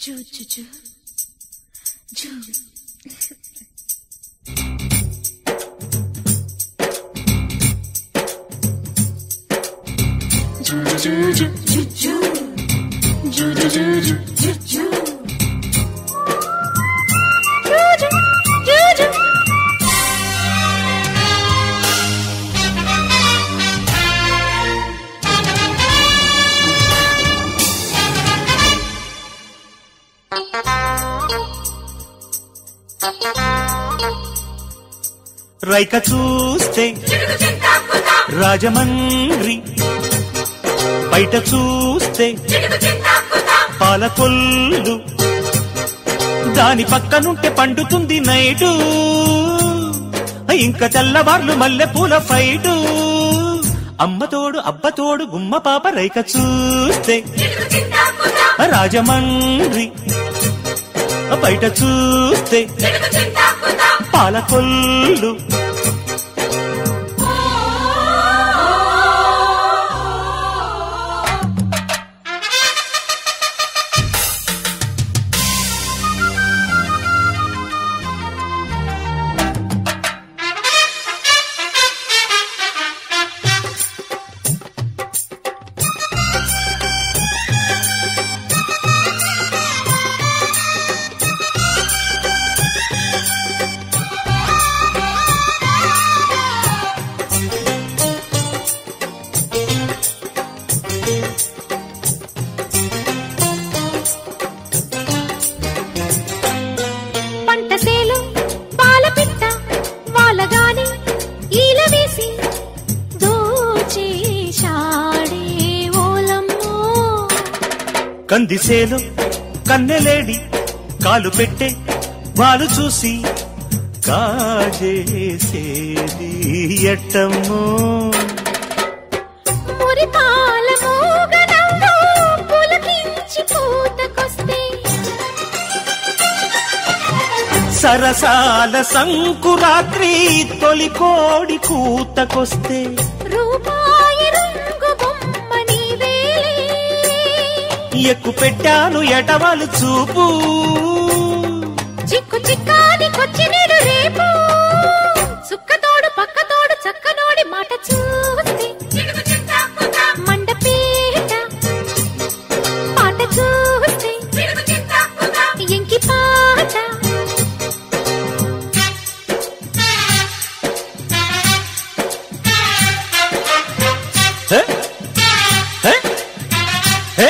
Zoo జూ జూ జూ జూ జూ జూ జూ జూ జూ జూ జూ జూ జూ జూ జూ జూ జూ రైక చూస్తే రాజమండ్రి బయట చూస్తే పాలకొల్లు దాని పక్కనుంటే పండుతుంది నైటు ఇంకా తెల్లవార్లు మల్లె పూల ఫైటు అమ్మతోడు అబ్బతోడు గుమ్మ పాప రైక చూస్తే రాజమండ్రి బయట చూస్తే పాలకొల్లు పంట సేలు పాల పిట్ట వాళ్ళగానే ఈల వేసి దోచేశాడే ఓలమ్మో కందిసేలు కన్నెలేడి కాలు పెట్టే వాళ్ళు చూసి కాజేసేది ఎట్టమ్మో మురి పాల మూగనంలో పులకించి పూతకొస్తే సరసాల సంకురాత్రి తొలి కోడి కూతకొస్తే రూపాయి రంగు బొమ్మ నీవేలే ఎక్కు పెట్టాను ఎటవాలు చూపు చిక్కు చిక్కాది కొచ్చినేడు రేపు సుక్కతోడు పక్కతోడు చక్కనోడి మాట చూస్తే మండపేట పాట చూస్తే ఎంకి పాట హే? హే? హే?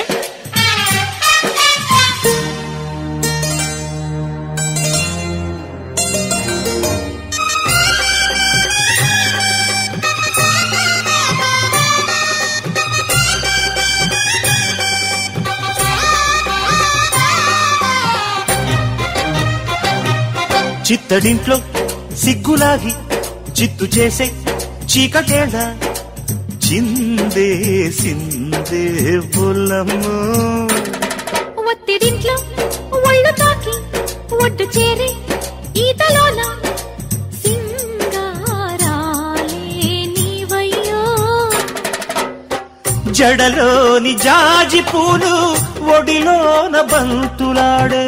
చిత్తడింట్లో సిగ్గులాగి చిత్తు చేసే చీకటేళ చిందే సిందే బుల్లమ్ము ఒత్తిడింట్లో ఒళ్ళు తాకి ఒడ్డు చేరే ఈతలోన సింగారాలే నీవయ్యో జడలోని జాజి పూలు ఒడిలోన బంతులాడే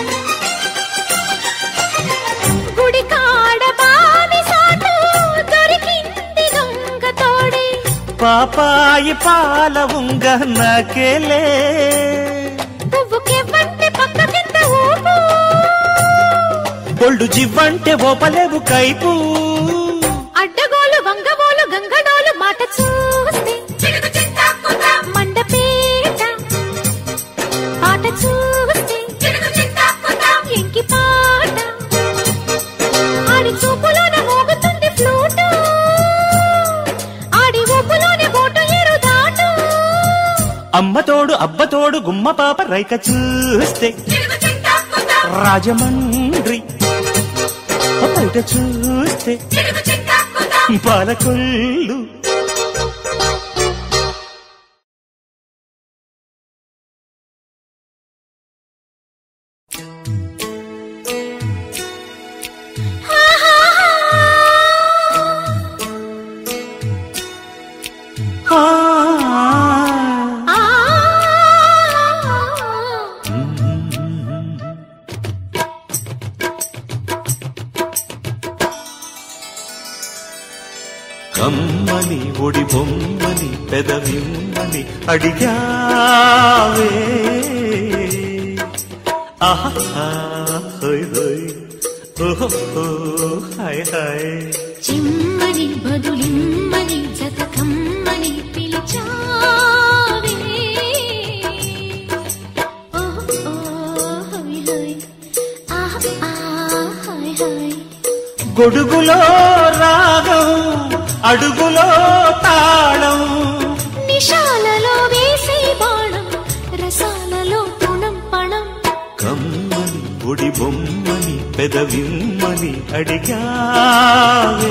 గుడి కాడ బావి సాటు దొరికింది దొంగ తోడే పాపాయి పాల ఉంగ నాకేలే పువ్వుకెవ్వంటే పక్క కింద ఊపు ఒళ్ళు జివ్వంటే ఓపలేవు కైపు అడ్డగోలు వంగబోలు గంగడోలు మాట చూస్తే మండపేట పాట చూస్తే ఎంకి పాట ఆడి చూపులోన మోగుతుంది ఫ్లూటు ఆడి ఊపులోనే బోటు ఎరు దాటు అమ్మతోడు అబ్బతోడు గుమ్మ పాప రైక చూస్తే రాజమండ్రి బయట చూస్తే పాలకొల్లు ఆ ఆ పెదవిమ్మని అడిగావే ఆహా హోయ్ హోయ్ ఓహో హాయ్ హాయ్ చిమ్మని బదులిమ్మని జత కమ్మని పిలిచావే ఓహ్ ఓహ్ హోయ్ హోయ్ ఆహ్ ఆహ్ హోయ్ హోయ్ గొడుగులో రాగం అడుగులో తాళం నిశాలలో వేసే బాణం రసాలలో పుణం పణం కమ్మని ఒడి బొమ్మని పెదవిమ్మని అడిగావే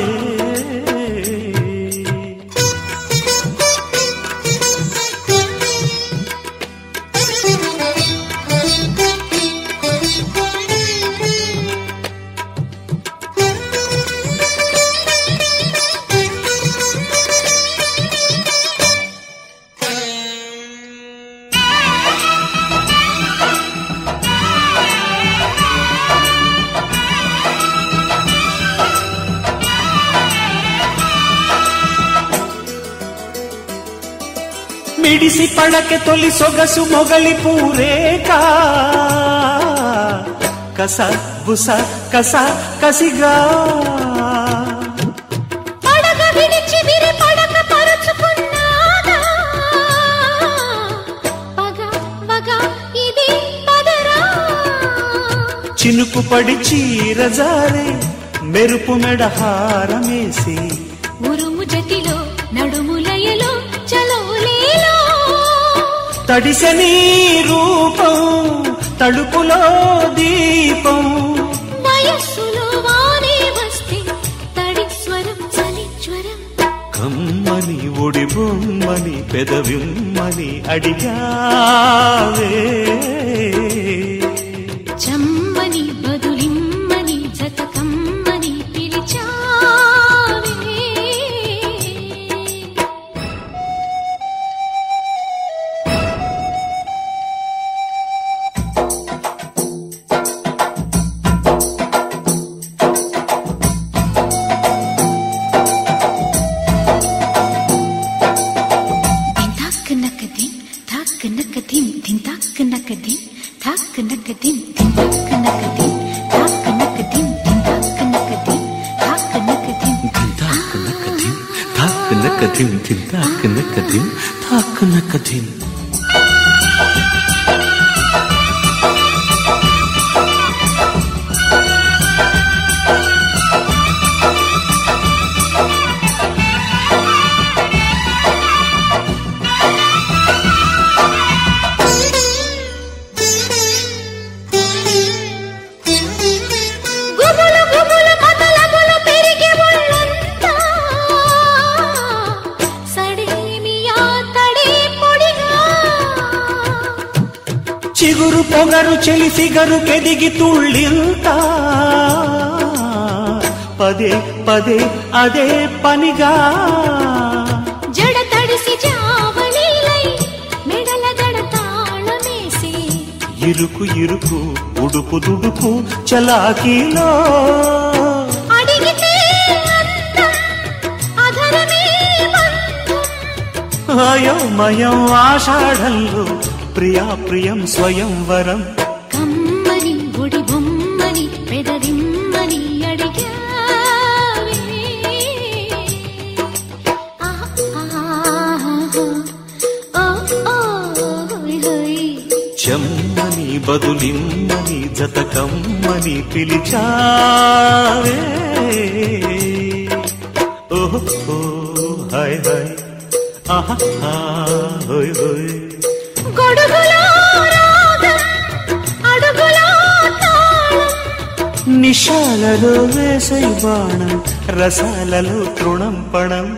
మిడిసి పడకె తొలి సొగసు మొగలి పూరేక కస బుస కస కసిగా పడగ విడిచి విరి పడక పరుచుకున్నాగా పగ పగ ఇది పదరా చినుకు పడి చీరజారే మెరుపు మెడ హారమేసి ఉరుము జతిలో నడుములయలో చలోలేలో తడిసె నీ రూపం తడుపులో దీపం వయస్సులో వానే వస్తే తడి స్వరం చలి జ్వరం కమ్మని ఒడి బొమ్మని పెదవిమ్మని అడిగావే చమ్మని బదులిమ్మని జత కమ్మని పిలిచావే దిన్ తాక్ నక దిన్ తాక్ నక దిన్ దిన్ తాక్ నక దిన్ తాక్ నక దిన్ దిన్ తాక్ నక దిన్ తాక్ నక దిన్ దిన్ తాక్ నక దిన్ తాక్ నక దిన్ తాక్ నకదిం తాక్ నకదిం తాక్ నకదిం గుబులు గుబులు మతలబులు పెరిగి ఒళ్ళంతా సడేమియా తడే పొడిగా చిగురు పొగరు చెలి సిగరు కెదిగి తుళ్ళింత పదే పదే అదే పనిగా జడ తడిసి జావలీలై మెడల దడ తాళమేసి ఇరుకు ఇరుకు ఉడుపు దుడుపు చలాకీలో అడిగితే అందం, అధరమే బంధం. అయోమయం ఆషాఢంలో ప్రియా ప్రియం స్వయంవరం కమ్మని గుడి బొమ్మని పెదరిమ్మని అడిగావే ఆహ్, ఆహ్, ఓ, ఓ, హోయ్, హోయ్. చెమ్మని బదులిమ్మని జతకమ్మని పిలిచావే ఓహో హాయ్ హాయ్ ఆహా హోయ్ హోయ్ గొడుగులో రాగం, అడుగులో తాళం. నిశాలలో వేసై బాణం రసాలలో తృణం పణం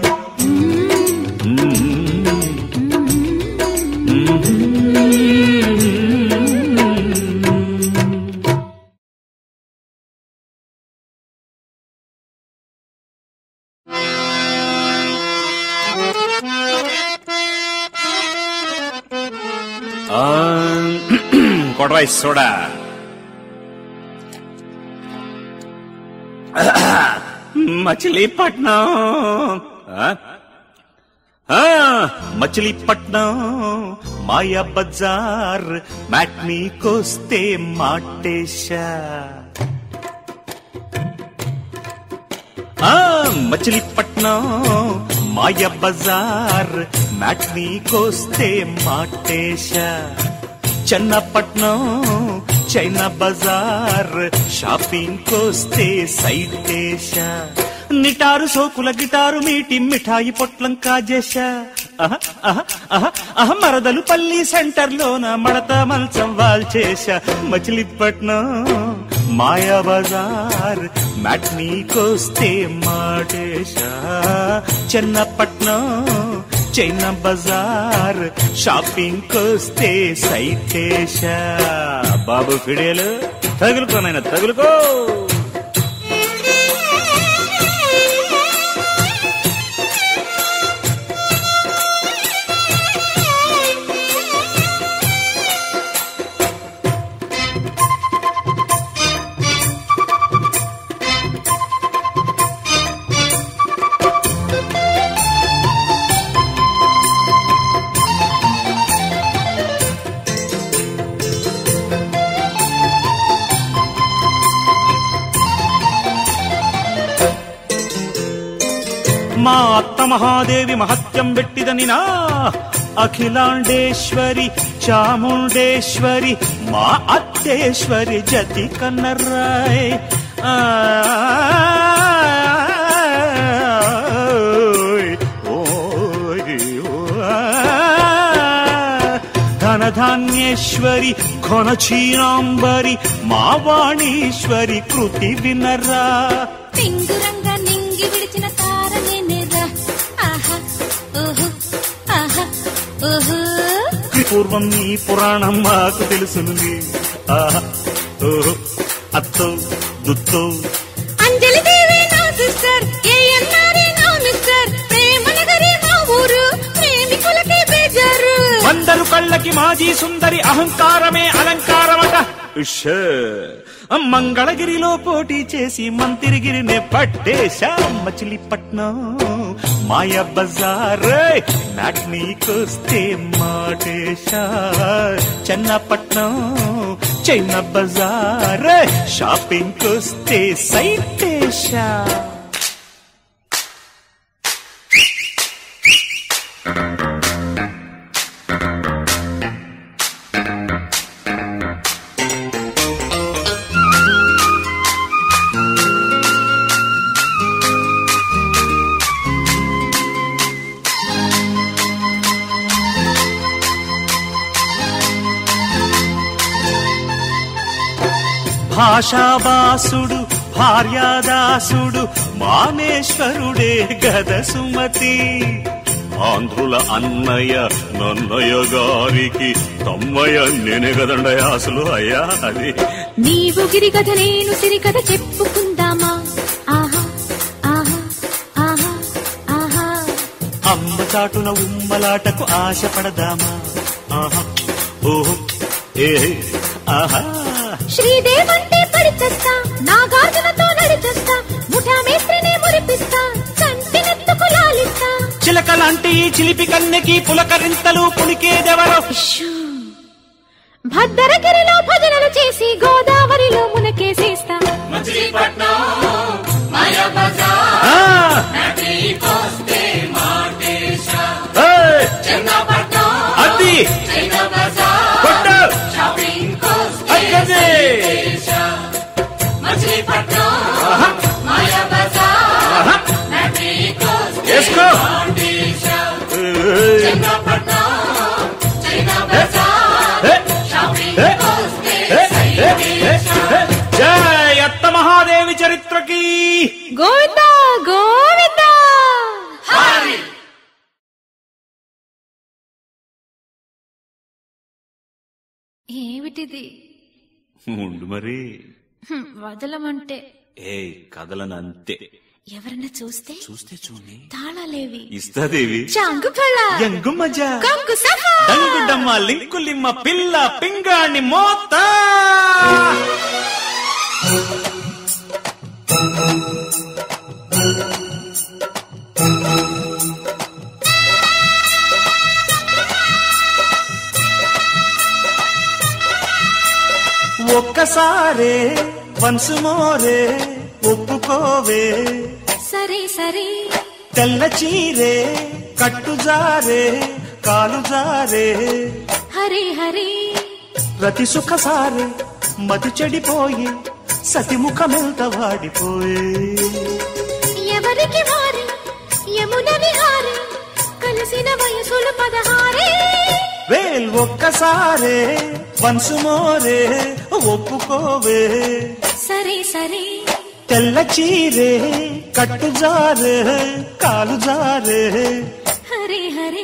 కొడవై సోడా మచిలీపట్నం ఆ? ఆ, మచిలీపట్నం మాయా బజార్ మ్యాట్నీకొస్తే మాటేశా ఆ మచిలీపట్నం మాయ బజార్ మ్యాట్నీకొస్తే మాటేశా చెన్నపట్నం చైనా బజార్ షాపింగ్ కోస్తే సైటేశా నిటారు సోకుల గిటారు మీటి మిఠాయి పొట్లం కాజేశా అహ, అహ, అహ, అహ, మరదలు పల్లి సెంటర్ లోన మడత మంచం వాల్చేశా మచిలీపట్నం మాయా బజార్ మ్యాట్నీకొస్తే మాటేశా చెన్నపట్నం చైనా బజార్ షాపింగ్ కొస్తే సైటేశా బాబు ఫిడేలు తగులుకోనైనా తగులుకో మా అత్త మహాదేవి మహత్యం పెట్టిదనినా అఖిలాండేశ్వరి చాముండేశ్వరి మా అత్తేశ్వరి జతి కన్నరాయ్ ఆ, ఓయ్, ఓయ్, ఓ, ఆ. ధనధాన్యేశ్వరి ఘనచీనాంబరి మా వాణీశ్వరి కృతి వినరా టింగురంగా నింగి విడిచిన తారనేనేరా ఆహా ఓహో ఆహా ఓహో పూర్వం నీ పురాణం మాకు తెలుసునుంది ఆహా ఓహో అత్తో దుత్తో అంజలి దేవి నా సిస్టర్ ఏఎన్ఆర్ఏ నా మిస్టర్ ప్రేమ నగరి మా ఊరు ప్రేమికులకే బేజారు వందరు కళ్ళకి మాజీ సుందరి అహంకారమే అలంకారమట ఉష్. మంగళగిరిలో పోటీ చేసి మంతిరిగిరినే పట్టేశా మచిలీపట్నం మాయ బజార్ నాట్నీకొస్తే మాటేశా చెన్నపట్నం చైనా బజార్ షాపింగ్ కొస్తే సైటేశా భాషాబాసుడు భార్యాదాసుడు మామేశ్వరుడే గద సుమతి ఆంధ్రుల అన్నయ్య నన్నయ్య గారికి తమ్మయ్య నేనే కదండయ్య అసలు అయ్యా అది నీవు గిరి కథ నేను సిరి కథ చెప్పుకుందామా ఆహా ఆహా ఆహా ఆహా అమ్మ చాటున ఉమ్మలాటకు ఆశపడదామా ఆహా ఓహో ఏ ఆహా శ్రీదేవంటే పడిచేస్తా నాగార్జునతో నడిచేస్తా ముఠా మేస్త్రిని మురిపిస్తా కంటినెత్తుకు లాలిస్తా చిలకలాంటి ఈ చిలిపి కన్నెకి పులకరింతలు పులికేదెవరో భద్రగిరిలో భజనలు చేసి గోదావరిలో మునకేసేస్తా ఆ! ఏయ్! అది కొట్టు! అక్కడే! ఆహా! ఆహా! వేసుకో ఏయ్! ఏ! ఏ! ఏ! ఏ! ఏ! ఏ! జై అత్త మహాదేవి చరిత్రకి గోవిందా గోవిందా ఏమిటిది ఉండు మరి హ్మ్, వదలమంటే ఏ కదలనంతే ఎవరన్నా చూస్తే చూస్తే చూని తాళాలేవి ఇస్తాదేవి చాంగు ఫళ ఎంగు మజా కంకు సఫా డంగుడమ్మ లింకులిమ్మ పిల్ల పింగాణి మోత ఒక్కసారే వన్స్ మోరే ఒప్పుకోవే సరే సరే తెల్ల చీరే కట్టుజారే కాలు జారే హరే హరే ప్రతి సుఖ సారే మతి చెడిపోయి సతిముఖమెంత వాడిపోయే ఎవరికి వారి యమున విహారి కలిసిన వయసులు పదహారే వేల్ ఒక్కసారే వన్స్ మోరే ఒప్పుకోవే సరే సరే తెల్ల చీరే కట్టుజారే కాలు జారే హరే హరే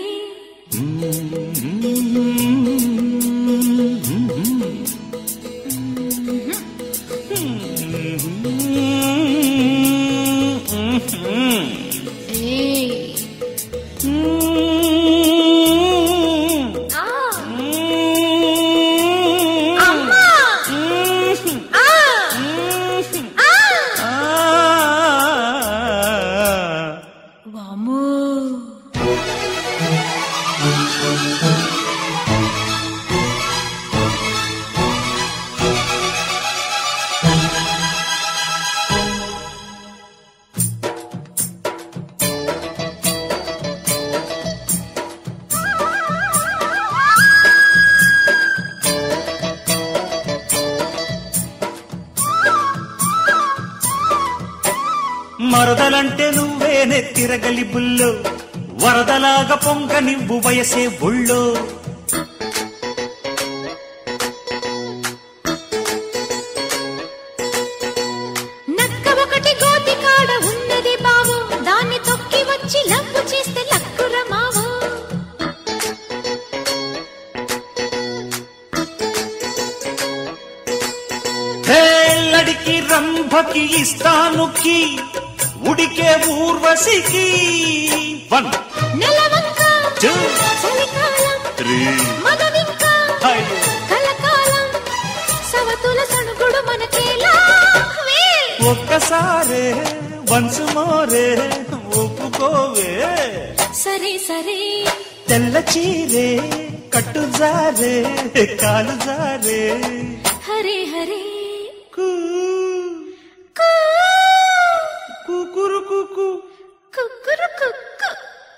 ఏయ్. ఆ. అమ్మా. ఆ. ఆ. వామ్మో. మరదలంటే నువ్వేనే తిరగలి బుల్లో వరదలాగా పొంగ నివ్వు వయసే ఒళ్ళో నక్క ఒకటి గోతి కాడ ఉన్నది బావు దాన్ని తొక్కి వచ్చి లక్కు చేస్తే లక్కుర మావు హేళ్ళడికి రంభకి ఇస్తానుకి ఉడికే ఊర్వశికి వన్ నెలవంక టూ చలికాలం త్రీ మదవింక ఫైవ్ కలకాలం సవతుల సణుగుడు మనకేలా వేల్. ఒక్కసారే వన్స్ మోరే ఒప్పుకోవే సరే సరే తెల్ల చీరే కట్టు జారే కాలు జారే హరే హరే కూ కూ. కుకురు కుకు కుక్కురు కుక్కు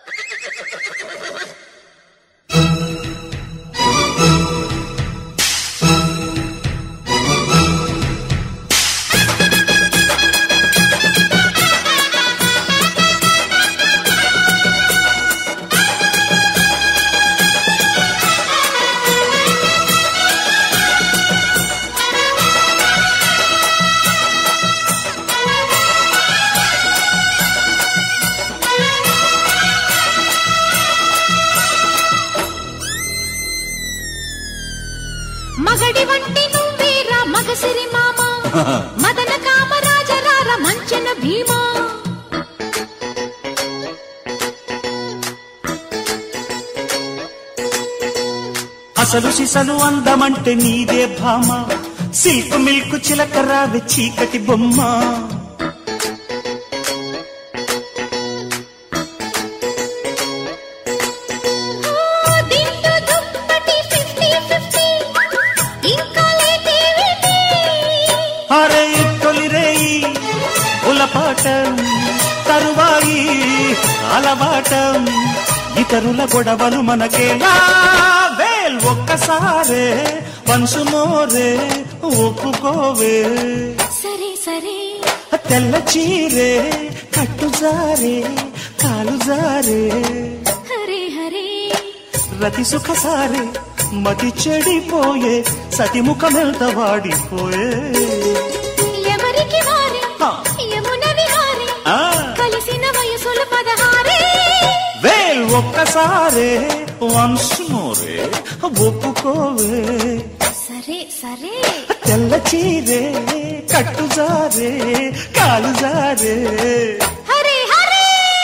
మగడి వంటి నువ్వేరా మగసిరి మామ మదన కామరాజరార మంచన భీమా అసలు సిసలు అందమంటే నీదే భామ సిల్క్ మిల్క్ చిలక రావే చీకటి బొమ్మ ఓ, దిండు దుప్పటి 50-50. ఇంకా లేదేవిటి? అరే తొలి రేయి ఉలపాటం తరువాయి అలవాటం ఇతరుల గొడవలు మనకేలా వేల్ ఒక్కసారే వన్స్ మోరే ఒప్పుకోవే సరే సరే తెల్ల చీరే కట్టు జారే కాలు జారే హరే హరే రతి సుఖ సారే మతి చెడిపోయే సతిముఖమెల్త వాడిపోయే ఎవరికి వారి హా. యమున విహారి ఆ, కలిసిన వయసులు పదహారే వేల్ ఒక్కసారే వన్స్ మోరే ఒప్పుకోవే సరే సరే తెల్ల చీరే కట్టు జారే కాలు జారే హరే హరే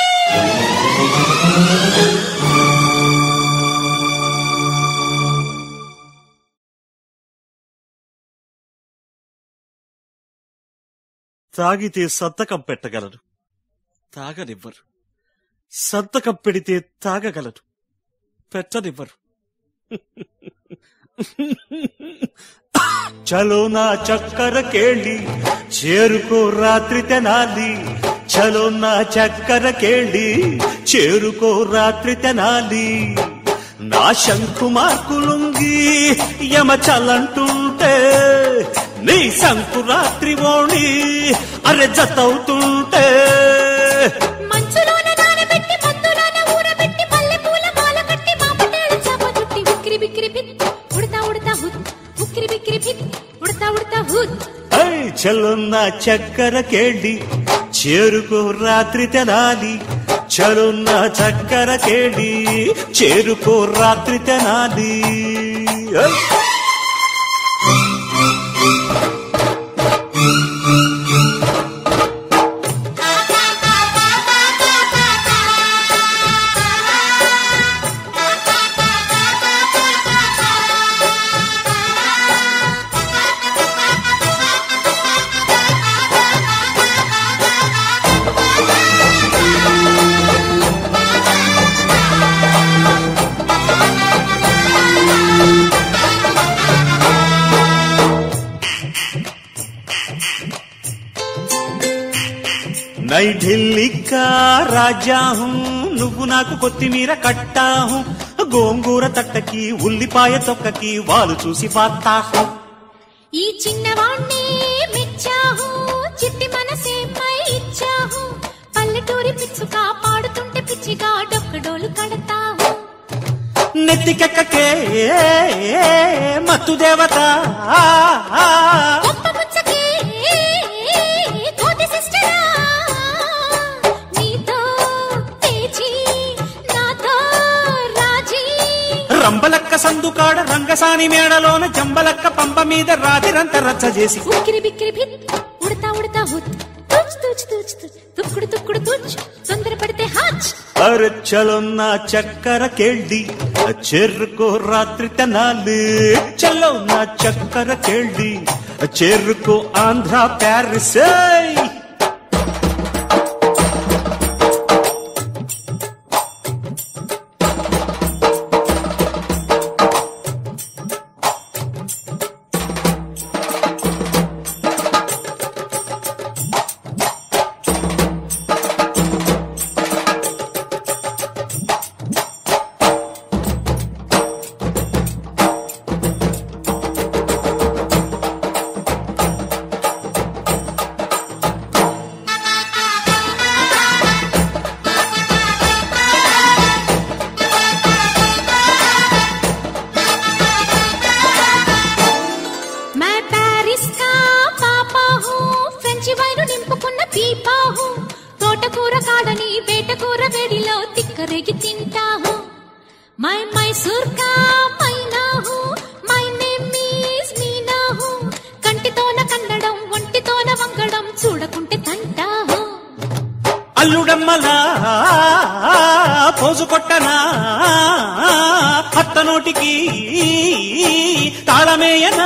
తాగితే సంతకం పెట్టగలరు తాగనివ్వరు సంతకం పెడితే తాగగలరు పెట్టనివ్వరు చలో నా చక్కర కేళి చేరుకో రాత్రి తెనాలి చలో నా చక్కర కేళి చేరుకో రాత్రి తెనాలి నా శంకు మార్కులుంగి యమ చలంటుంటే నీ శంకు రాత్రి ఓణి అరె జతవుతుంటే మంచులోన నానబెట్టి మత్తులోన ఊరబెట్టి మల్లెపూల మాల కట్టి మా పటేల చాప చుట్టి ఉక్కిరి బిక్కిరి పిత్ ఉడతా ఉడతా హుత్ ఉక్కిరి బిక్కిరి పిత్ ఉడతా ఉడతా హుత్ ఐ చలున్న చక్కర కేళి చేరుకో రాత్రి తెనాలి చలున్న చక్కర కేళి చేరుకో రాత్రి తెనాలి ఐ! నై ఢిల్లీ కా రాజా హూ నువ్వు నాకు కొత్తిమీర కట్టాహు గోంగూర తట్టకి ఉల్లిపాయ తొక్కకి వాళ్ళు చూసి పాతాహు ఈ చిన్నవాణ్ణి మెచ్చాహు చిట్టి మనసే పై ఇచ్చాహు పల్లెటూరి పిచ్చుక పాడుతుంటే పిచ్చిగా డొక్కడోలు కడతాహు నెత్తికెక్కకే మత్తు దేవత గొప్ప ముచ్చకే కోతి సిస్టరా నీతో పేచి నాతో రాజీ రంబలక్క సందుకాడ రంగసాని మేడలోన జంబలక్క పంప మీద రాతిరంత రచ్చ చేసి ఉక్కిరి బిక్కిరి భిత్ ఉడతా ఉడతా హుత్ తుచ్ తుచ్ తుచ్ తుచ్ తుక్కుడు తుక్కుడు తుచ్ తొందరపడితే హాచ్ అరచలున్న చక్కర కేళ్ళి చెరుకో రాత్రి తెనాలి చలో నా చక్కర కేళ్ళి చెరుకో ఆంధ్ర ప్యారిస్ ఏయ్! मैं पेरिस का పాపా హూ ఫ్రెంచ్ వైను నింపుకున్న పీపా హూ తోటకూర కాడని వేటకూర వేడిలో తిక్కరేగి తింటాహు మై మైసూర్ కా మైనా హూ మై నేమ్ ఈస్ మీనా హూ కంటితోన కన్నడం ఒంటితోన వంగడం చూడకుంటే తంటాహు అల్లుడమ్మలా పోజు కొట్టనా అత్త నోటికి తాళమేయనా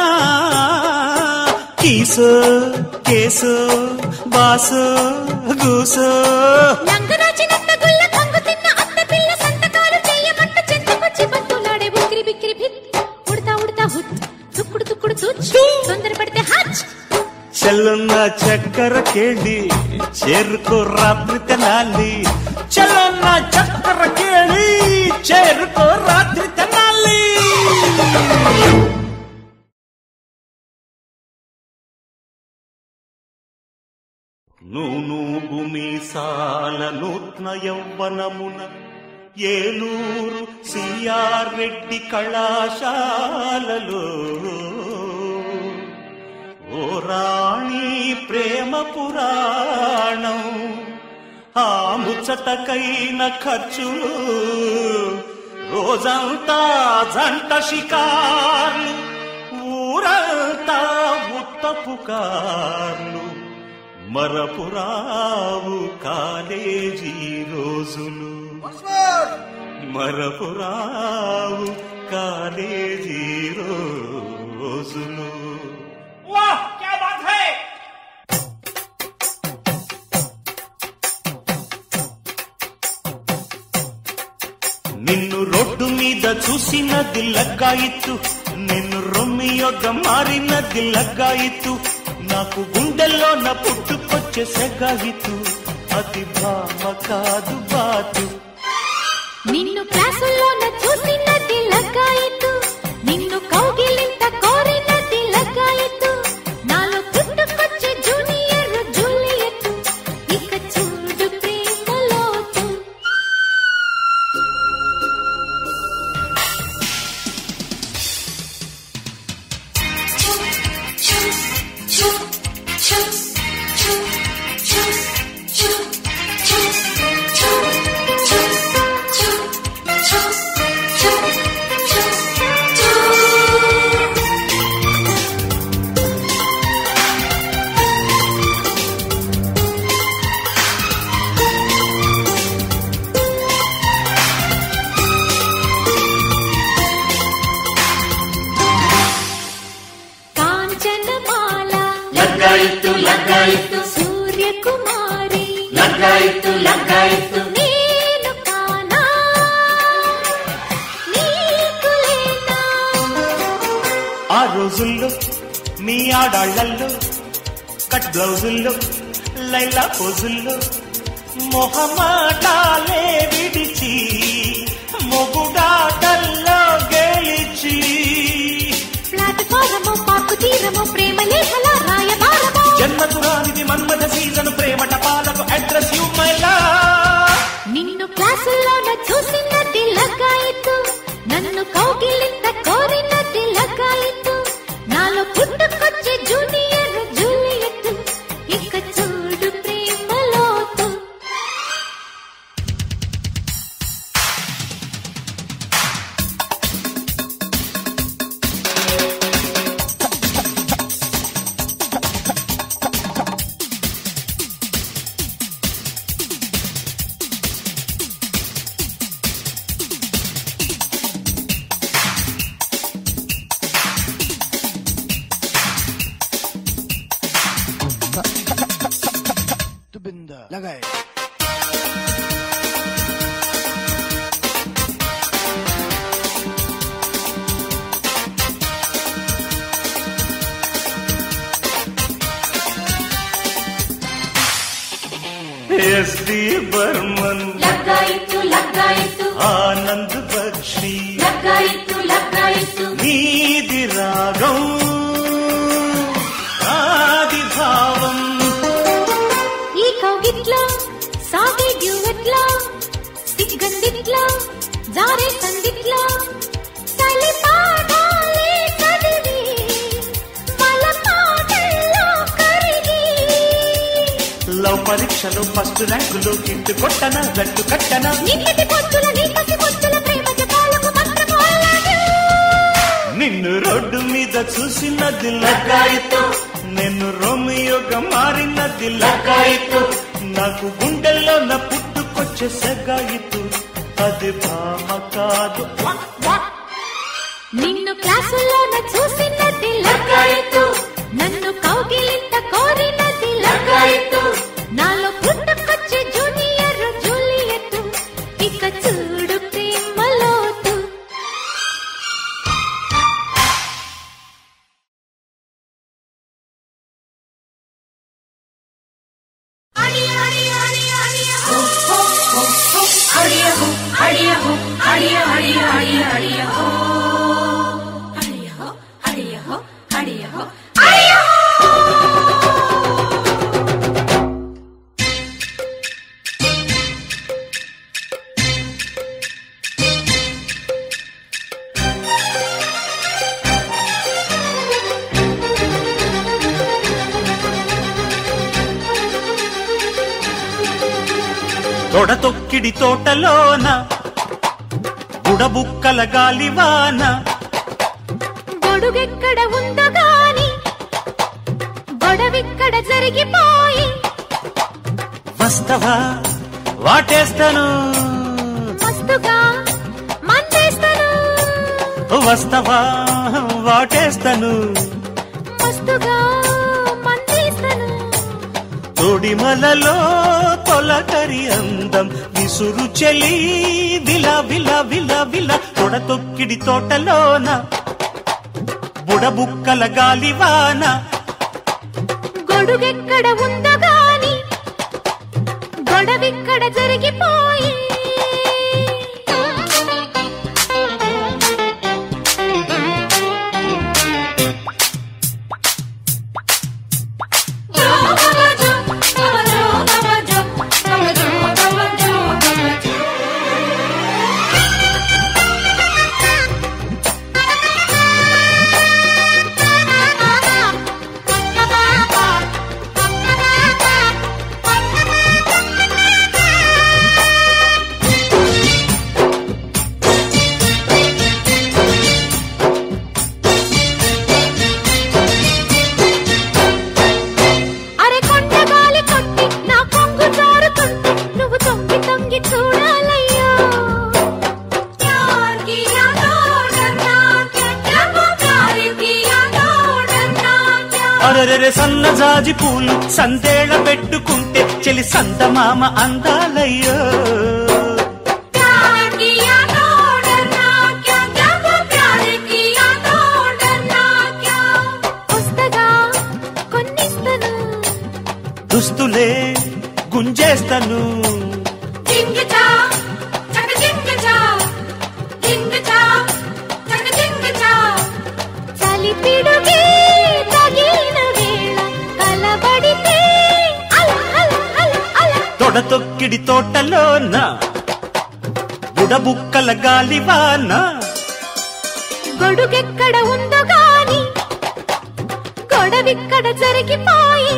కీసో కేసో బాసో గూసో నంగరాచినంత గుల్ల కంగు తిన్న అత్త పిల్ల సంతకాలు చేయమంట చెంతకొచ్చి బతులాడే ఉక్కిరి బిక్కిరి భిత్ ఉడతా ఉడతా హుత్ తుక్కుడు తుక్కుడు తుచ్ తొందరపడితే హచ్ చెల్లున్న చక్కెర కేళి చేరుకో రాత్రి తెనాలి చెల్లున్న చక్కెర కేళి చేరుకో రాత్రి తెనాలి నూను భూమిసాల నూత్న యౌవనమున ఏలూరు సిఆర్ రెడ్డి కళాశాలలో ఓ రాణి ప్రేమ పురాణం ఆ ముచ్చటకైన ఖర్చులు రోజంతా జంట షికార్లు ఊరంతా ఉత్త పుకార్లు మరపురావు కాలేజీ రోజులు మరపురావు కాలేజీ రోజులు वाह क्या बात है నిన్ను రోడ్డు మీద చూసినది లగ్గాయిత్తు నిన్ను రొమ్మియొగ్గ మారినది లగ్గాయితు నాకు గుండెల్లో నా పుట్టుకొచ్చే సెగాయితు అది భామ కాదు బాతు నిన్ను క్లాసుల్లోన చూసినది లగ్గాయితు నిన్ను కౌగిలింత కోరినది లగ్గాయితు నాలో పుట్టుకొచ్చే జూనియర్ జూలియట్ ఇక చూడు ప్రేమలోతు కాంచనమాల లగ్గాయిత్తు లగ్గాయిత్తు సూర్యకుమారి లగ్గాయిత్తు లగ్గాయిత్తు నేను కానా నీకు లేనా ఆ రోజుల్లో మీ ఆడాళ్లల్లో కట్ బ్లౌజుల్లో లైలా పోజుల్లో మొహమాటాలే విడిచి మొగుడాటల్లో గెలిచి ప్లాట్ఫారమో పాకు తీరమో ప్రేమ లేఖల రాయబారమో జన్మకు రానిది మన్మథ సీజను ప్రేమట పాలకు అడ్రస్ యు మై నిన్ను క్లాసుల్లోన చూసినది లగ్గాయితు నన్ను కౌగిలింత కోరినది లగ్గాయితు నాలో పుట్టుకొచ్చే జూనియర్ జూలియట్ ఇక చూడు ప్రేమలోతు तुबिंदा लगाए ఎస్డి బర్మన్ లగ్గాయితు లగ్గాయితు ఆనంద్ బక్షి లగ్గాయితు లగ్గాయితు నీది రాగం ఆది భావం ఈ కౌగిట్లో సాగే డ్యూవెట్లో సిగ్గందిట్లో జారే సందిట్లో చలి పాడాలే చదివి మల పాటల్లో కరిగి లవ్ పరీక్షలో ఫస్ట్ ర్యాంకులో కిట్టు కొట్టన గట్టు కట్టన నిన్నటి పొత్తుల నీ పసి పొత్తుల ప్రేమ జపాలకు మంత్రము అల్లాడు నిన్ను రోడ్డు మీద చూసినది లగ్గాయితు నేను రోమియోగా మారినది లగ్గాయితు నాకు గుండెల్లో నా పుట్టుకొచ్చే సెగాయితు అది భామ కాదు నిన్ను క్లాసుల్లోన చూసినది లగ్గాయితు నన్ను కౌగిలింత కోరినది లగ్గాయితు నాలో పుట్టుకొచ్చే జూనియర్ జూలియట్ ఇక చూడు ప్రేమలోతు తొడతొక్కిడి తోటలోన బుడబుక్కల గాలివాన గొడుగెక్కడ ఉందో గాని గొడవిక్కడ జరిగిపోయి వస్తవా వాటేస్తాను మస్తుగా మందేస్తాను వస్తవా వాటేస్తాను మస్తుగా మందేస్తాను తొడిమలలో తొలకరి అందం విసురు చెలి విల విల విల విల తొడతొక్కిడి తోటలోన బుడబుక్కల గాలివాన గొడుగెక్కడ ఉందో గాని గొడవిక్కడ జరిగిపోయి అరే కొండ గాలి కొట్టి నా కొంగు జారుతుంటే నువ్వు తొంగి తొంగి చూడాలయ్యో ప్యార్ కియా తో డర్నా క్యా క్యా वो प्यार किया तो डरना क्या అరరెరె సన్నజాజి పూలు సందేళ పెట్టుకుంటే చెలి సందమామ అందాలయ్యో प्यार किया तो डरना क्या क्या वो प्यार किया तो डरना क्या పుస్తగా కొన్నిస్తను దుస్తులే గుంజేస్తను జింగచా చక జింగచా జింగచా చక జింగచా చలి పిడుగే తగిన వేళ కలబడితే అల అల అల అల తొడ తొక్కిడి తోటలోన బుడబుక్కల గాలివాన గొడుగెక్కడ ఉందో గాని గొడవిక్కడ జరిగిపోయి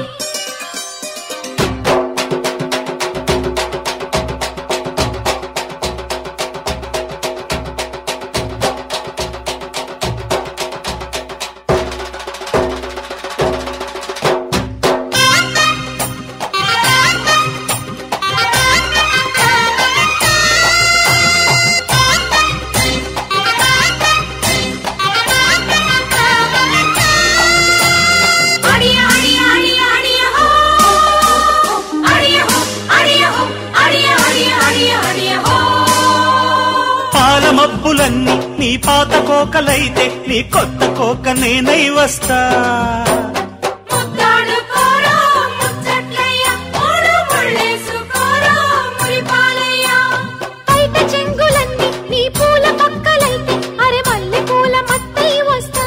అడియ అడియ అడియ అడియ హో అడియ హో అడియ హో అడియ అడియ అడియ అడియ హో పాల మబ్బులన్నీ నీ పాత కోకలైతే నీ కొత్త కోక నేనై వస్తా ముద్దాడుకోరా ముచ్చట్లయ్య మూడు ముళ్ళేసుకోరా మురిపాలయ్య బయట చెంగులన్నీ నీ పూల పక్కలైతే అరే మల్లె పూల మత్తై వస్తా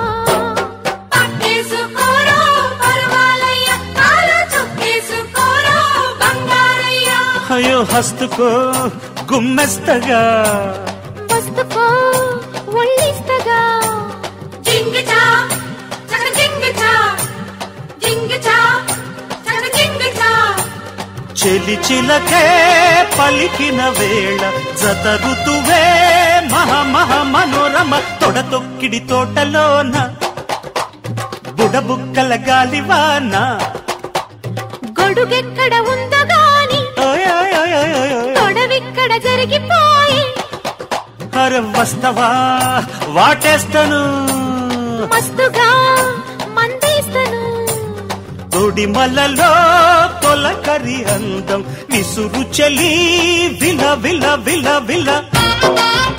పట్టేసుకోరా పర్వాలయ్య కాలు చుట్టేసుకోరా బంగారయ్య అయ్యో హస్తుకో గుమ్మెస్తగా వస్తుకో ఒళ్ళిస్తగా జింగచా చక జింగచా జింగచా చక జింగచా చెలి చిలకే పలికిన వేళ జత ఋతువే మహ మహ మనోరమ తొడ తొక్కిడి తోటలోన బుడబుక్కల గాలివాన గొడుగెక్కడ ఉందో గాని ఓయ్ ఓయ్ ఓయ్ ఓయ్ ఓయ్ ఓయ్. గొడవిక్కడ జరిగిపోయి అరే వస్తవా వాటేస్తాను మస్తుగా మందేస్తను తొడిమలలో తొలకరి అందం విసురు చెలి విల విల విల విల